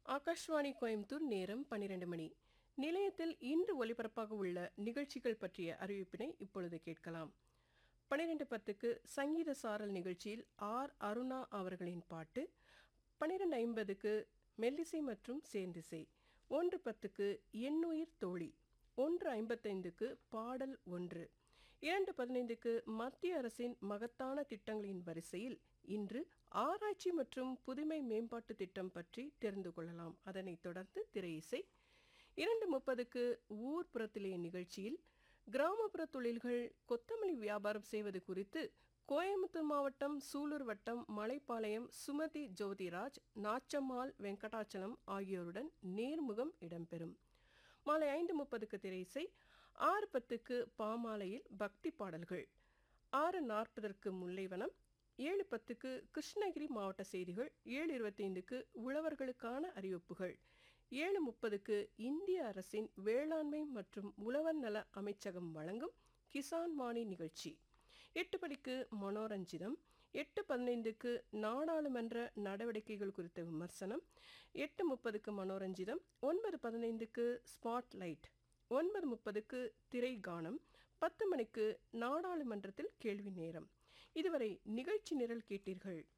ஆகாஷ்வாணி கோயம்புத்தூர் நேரம் பன்னிரண்டு மணி நிலையத்தில் இன்று ஒலிபரப்பாக உள்ள நிகழ்ச்சிகள் பற்றிய அறிவிப்பினை இப்பொழுது கேட்கலாம் பன்னிரண்டு பத்துக்கு சங்கீத சாரல் நிகழ்ச்சியில் ஆர் அருணா அவர்களின் பாட்டு பன்னிரண்டு ஐம்பதுக்கு மெல்லிசை மற்றும் சேர்ந்திசை ஒன்று பத்துக்கு எண்ணுயிர் தோழி ஒன்று ஐம்பத்தைந்துக்கு பாடல் ஒன்று இரண்டு பதினைந்துக்கு மத்திய அரசின் மகத்தான திட்டங்களின் வரிசையில் இன்று ஆராய்ச்சி மற்றும் புதுமை மேம்பாட்டு திட்டம் பற்றி தெரிந்து கொள்ளலாம் அதனைத் தொடர்ந்து திரையிசை இரண்டு முப்பதுக்கு ஊர்ப்புறத்திலே நிகழ்ச்சியில் கிராமப்புற தொழில்கள் கொத்தமல்லி வியாபாரம் செய்வது குறித்து கோயம்புத்தூர் மாவட்டம் சூலூர் வட்டம் மலைப்பாளையம் சுமதி ஜோதிராஜ் நாச்சம்மாள் வெங்கடாச்சலம் ஆகியோருடன் நேர்முகம் இடம்பெறும் மாலை ஐந்து முப்பதுக்கு திரையிசை ஆறு பத்துக்கு பாமாலையில் பக்தி பாடல்கள் ஆறு நாற்பதற்கு முல்லைவனம் ஏழு பத்துக்கு கிருஷ்ணகிரி மாவட்ட செய்திகள் ஏழு இருபத்தைந்துக்கு உழவர்களுக்கான அறிவிப்புகள் ஏழு முப்பதுக்கு இந்திய அரசின் வேளாண்மை மற்றும் உழவர் நல அமைச்சகம் வழங்கும் கிசான் வாணி நிகழ்ச்சி எட்டு மணிக்கு மனோரஞ்சிதம் எட்டு பதினைந்துக்கு நாடாளுமன்ற நடவடிக்கைகள் குறித்த விமர்சனம் எட்டு முப்பதுக்கு மனோரஞ்சிதம் ஒன்பது பதினைந்துக்கு ஸ்பாட் லைட் ஒன்பது முப்பதுக்கு திரை கானம் பத்து மணிக்கு நாடாளுமன்றத்தில் கேள்வி நேரம் இதுவரை நிகழ்ச்சி நிரல் கேட்டீர்கள்